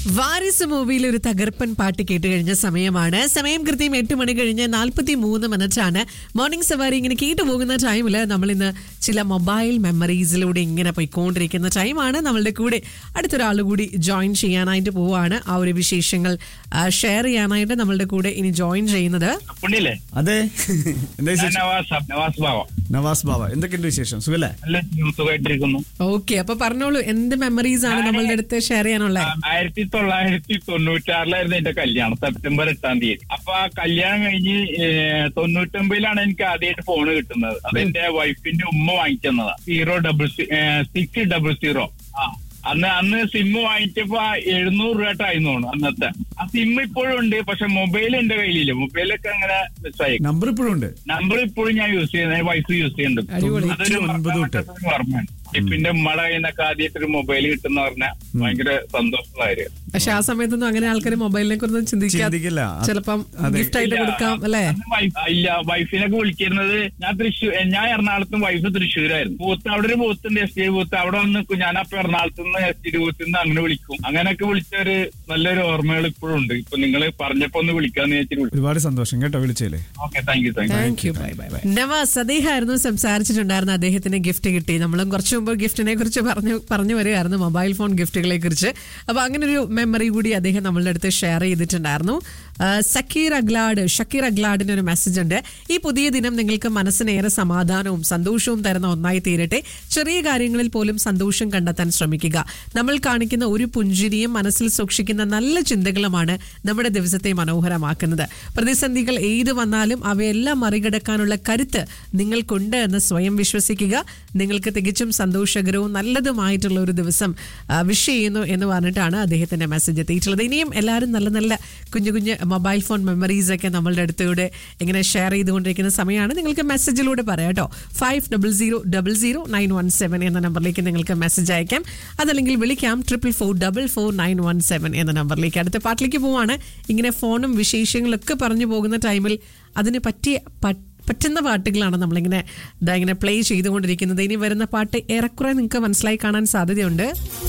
വാരിസ് മൂവിയിൽ ഒരു തകർപ്പൻ പാട്ട് കേട്ട് കഴിഞ്ഞ സമയമാണ് സമയം കൃത്യം എട്ട് മണി കഴിഞ്ഞ് നാൽപ്പത്തി മൂന്ന് മിനിറ്റാണ് മോർണിംഗ് സവാരി ഇങ്ങനെ കേട്ടു പോകുന്ന ടൈമിൽ നമ്മൾ ഇന്ന് ചില മൊബൈൽ മെമ്മറീസിലൂടെ ഇങ്ങനെ പോയിക്കൊണ്ടിരിക്കുന്ന ടൈമാണ് നമ്മളുടെ കൂടെ അടുത്തൊരാൾ കൂടി ജോയിൻ ചെയ്യാനായിട്ട് പോവാണ് ആ ഒരു വിശേഷങ്ങൾ ഷെയർ ചെയ്യാനായിട്ട് നമ്മളുടെ കൂടെ ഇനി ജോയിൻ ചെയ്യുന്നത് പുണ്യല്ലേ അതെ എന്താ ഞാൻ വിശേഷം നവാസ് നവാസ് ബാവ നവാസ് ബാബ എന്തൊക്കെയുണ്ട് വിശേഷം സുഖല്ലേ നല്ല സുഖമായിട്ടിരിക്കുന്നു ഓക്കെ അപ്പൊ പറഞ്ഞോളൂ എന്ത് മെമ്മറീസ് ആണ് നമ്മളുടെ അടുത്ത് ഷെയർ ചെയ്യാനുള്ളത് ആയിരത്തി തൊള്ളായിരത്തി തൊണ്ണൂറ്റാറിലായിരുന്നു എന്റെ കല്യാണം സെപ്റ്റംബർ എട്ടാം തീയതി അപ്പൊ ആ കല്യാണം കഴിഞ്ഞ് ഏഹ്, തൊണ്ണൂറ്റൊമ്പതിലാണ് എനിക്ക് ആദ്യമായിട്ട് ഫോൺ കിട്ടുന്നത് അത് എന്റെ വൈഫിന്റെ ഉമ്മ വാങ്ങിച്ചെന്നതാ zero double six double zero ആ അന്ന് അന്ന് സിം വാങ്ങിച്ചപ്പോ ആ എഴുന്നൂറ് രൂപ ആയിരുന്നു തോന്നുന്നു അന്നത്തെ ആ സിം ഇപ്പോഴും ഉണ്ട് പക്ഷെ മൊബൈൽ എന്റെ കയ്യിലില്ല മൊബൈലൊക്കെ അങ്ങനെ മിസ്സായി നമ്പർ ഇപ്പോഴും ഉണ്ട് നമ്പർ ഇപ്പോഴും ഞാൻ യൂസ് ചെയ്യുന്നത് വൈഫ് യൂസ് ചെയ്യുന്നുണ്ട് അടിപൊളി. അതൊരു ഒൻപത് തൊട്ട്. മറക്കാത്ത ഓർമ്മയാണ് ഇപ്പിന്റെ ഉമ്മയുടെ കയ്യിൽ നിന്നൊക്കെ ആദ്യമായിട്ട് ഒരു മൊബൈൽ കിട്ടുന്ന പറഞ്ഞാൽ ഭയങ്കര സന്തോഷമുള്ള കാര്യം പക്ഷെ ആ സമയത്തൊന്നും അങ്ങനെ ആൾക്കാർ മൊബൈലിനെ കുറിച്ച് ചിന്തിക്കാ ചിന്തിക്കില്ല. ചിലപ്പം അതെ. ഗിഫ്റ്റ് ആയിട്ട് കൊടുക്കാം അല്ലേ അന്ന് വൈഫ്- ഇല്ല വൈഫിനൊക്കെ വിളിച്ചിരുന്നത് ഞാൻ തൃശ്ശൂർ ഞാൻ എറണാകുളത്തും വൈഫ് തൃശ്ശൂരായിരുന്നു ബൂത്ത് അവിടെ ഒരു ബൂത്ത് ഉണ്ട് എസ് ടി ബൂത്ത് അവിടെ വന്ന് നിൽക്കും ഞാൻ അപ്പൊ എറണാകുളത്ത് നിന്ന് എസ് ടി ബൂത്തിൽ നിന്ന് അങ്ങനെ വിളിക്കും അങ്ങനെയൊക്കെ വിളിച്ച ഒരു നല്ലൊരു ഓർമ്മകൾ ഇപ്പോഴും ഉണ്ട് ഇപ്പൊ നിങ്ങൾ പറഞ്ഞപ്പോ ഒന്ന് വിളിക്കാന്ന് വെച്ചിട്ട് വിളിച്ചു ഒരുപാട് സന്തോഷം കേട്ടോ വിളിച്ചേലേ okay thank you thank you thank you bye bye bye Navas അദ്ദേഹമായിരുന്നു സംസാരിച്ചിട്ടുണ്ടായിരുന്ന അദ്ദേഹത്തിന് ഗിഫ്റ്റ് കിട്ടി നമ്മളും കുറച്ച് മുമ്പ് ഗിഫ്റ്റിനെ കുറിച്ച് പറഞ്ഞു പറഞ്ഞു വരികയായിരുന്നു മൊബൈൽ ഫോൺ ഗിഫ്റ്റുകളെ കുറിച്ച് അപ്പൊ അങ്ങനെ ഒരു മെമ്മറി കൂടി അദ്ദേഹം നമ്മളുടെ അടുത്ത് ഷെയർ ചെയ്തിട്ടുണ്ടായിരുന്നു ആ, സക്കീർ അഗ്ലാഡ് ഷക്കീർ അഗ്ലാഡിന് ഒരു മെസ്സേജ് ഉണ്ട് ഈ പുതിയ ദിനം നിങ്ങൾക്ക് മനസ്സിനേറെ സമാധാനവും സന്തോഷവും തരുന്ന ഒന്നായി തീരട്ടെ ചെറിയ കാര്യങ്ങളിൽ പോലും സന്തോഷം കണ്ടെത്താൻ ശ്രമിക്കുക നമ്മൾ കാണിക്കുന്ന ഒരു പുഞ്ചിരിയും മനസ്സിൽ സൂക്ഷിക്കുന്ന നല്ല ചിന്തകളുമാണ് നമ്മുടെ ദിവസത്തെ മനോഹരമാക്കുന്നത് പ്രതിസന്ധികൾ ഏത് വന്നാലും അവയെല്ലാം മറികടക്കാനുള്ള കരുത്ത് നിങ്ങൾക്കുണ്ട് എന്ന് സ്വയം വിശ്വസിക്കുക നിങ്ങൾക്ക് തികച്ചും സന്തോഷകരവും നല്ലതുമായിട്ടുള്ള ഒരു ദിവസം വിഷ് ചെയ്യുന്നു എന്ന് പറഞ്ഞിട്ടാണ് അദ്ദേഹത്തിന്റെ മെസ്സേജ് എത്തിയിട്ടുള്ളത് ഇനിയും എല്ലാവരും നല്ല നല്ല കുഞ്ഞു കുഞ്ഞു മൊബൈൽ ഫോൺ മെമ്മറീസ് ഒക്കെ നമ്മളുടെ അടുത്തൂടെ ഇങ്ങനെ ഷെയർ ചെയ്തുകൊണ്ടിരിക്കുന്ന സമയമാണ് നിങ്ങൾക്ക് മെസ്സേജിലൂടെ പറയാം കേട്ടോ five double zero double zero nine one seven എന്ന നമ്പറിലേക്ക് നിങ്ങൾക്ക് മെസ്സേജ് അയക്കാം അതല്ലെങ്കിൽ വിളിക്കാം triple four double four nine one seven എന്ന നമ്പറിലേക്ക് അടുത്ത പാട്ടിലേക്ക് പോവാണ് ഇങ്ങനെ ഫോണും വിശേഷങ്ങളൊക്കെ പറഞ്ഞു പോകുന്ന ടൈമിൽ അതിന് പറ്റിയ പ- പറ്റുന്ന പാട്ടുകളാണ് നമ്മളിങ്ങനെ ഇതാ ഇങ്ങനെ പ്ലേ ചെയ്തുകൊണ്ടിരിക്കുന്നത് ഇനി വരുന്ന പാട്ട് ഏറെക്കുറെ നിങ്ങൾക്ക് മനസ്സിലായി കാണാൻ സാധ്യതയുണ്ട്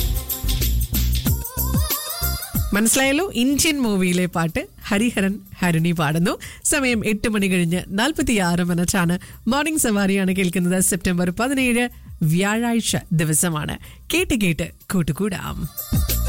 മനസ്സിലായല്ലോ ഇന്ത്യൻ മൂവിയിലെ പാട്ട് ഹരിഹരൻ ഹരുണി പാടുന്നു സമയം എട്ട് മണി കഴിഞ്ഞ് നാൽപ്പത്തി ആറ് മിനിറ്റാണ് മോർണിംഗ് സവാരിയാണ് കേൾക്കുന്നത് സെപ്റ്റംബർ പതിനേഴ് വ്യാഴാഴ്ച ദിവസമാണ് കേട്ട് കേട്ട് കൂട്ടുകൂടാം